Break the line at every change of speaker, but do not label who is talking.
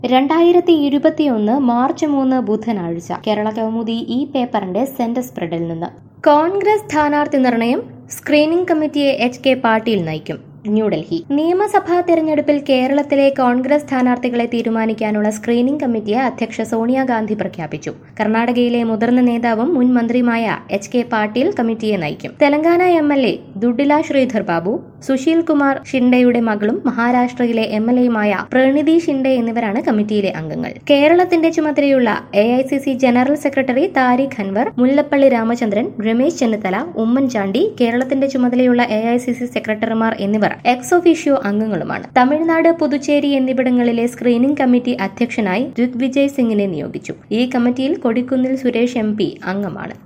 രണ്ടായിരത്തി ഇരുപത്തിയൊന്ന് മാർച്ച് മൂന്ന് ബുധനാഴ്ച കേരള കൗമുദി ഈ പേപ്പറിന്റെ സെന്റർ സ്പ്രെഡിൽ നിന്ന് കോൺഗ്രസ് സ്ഥാനാർത്ഥി നിർണയം സ്ക്രീനിംഗ് കമ്മിറ്റിയെ എച്ച് കെ പാട്ടീൽ നയിക്കും ന്യൂഡൽഹി നിയമസഭാ തെരഞ്ഞെടുപ്പിൽ കേരളത്തിലെ കോൺഗ്രസ് സ്ഥാനാർത്ഥികളെ തീരുമാനിക്കാനുള്ള സ്ക്രീനിംഗ് കമ്മിറ്റിയെ അധ്യക്ഷ സോണിയാഗാന്ധി പ്രഖ്യാപിച്ചു കർണാടകയിലെ മുതിർന്ന നേതാവും മുൻ മന്ത്രിയുമായ എച്ച് കെ പാട്ടീൽ കമ്മിറ്റിയെ നയിക്കും Telangana M L A Duddila Sridhar Babu Sushil Kumar ഷിൻഡെയുടെ മകളും മഹാരാഷ്ട്രയിലെ എം എൽ എയുമായ പ്രണിതി ഷിൻഡെ എന്നിവരാണ് കമ്മിറ്റിയിലെ അംഗങ്ങൾ കേരളത്തിന്റെ ചുമതലയുള്ള A I C C general secretary Tariq Anwar Mullappally Ramachandran Ramesh Chennithala Oommen Chandy കേരളത്തിന്റെ ചുമതലയുള്ള എ ഐ സി സി സെക്രട്ടറിമാർ എന്നിവർ എക്സ് ഒഫീഷ്യോ അംഗങ്ങളുമാണ് തമിഴ്നാട് പുതുച്ചേരി എന്നിവിടങ്ങളിലെ സ്ക്രീനിംഗ് കമ്മിറ്റി അധ്യക്ഷനായി ഋഗ്വിജയ് സിംഗിനെ നിയോഗിച്ചു ഈ കമ്മിറ്റിയിൽ കൊടിക്കുന്നിൽ സുരേഷ് എം അംഗമാണ്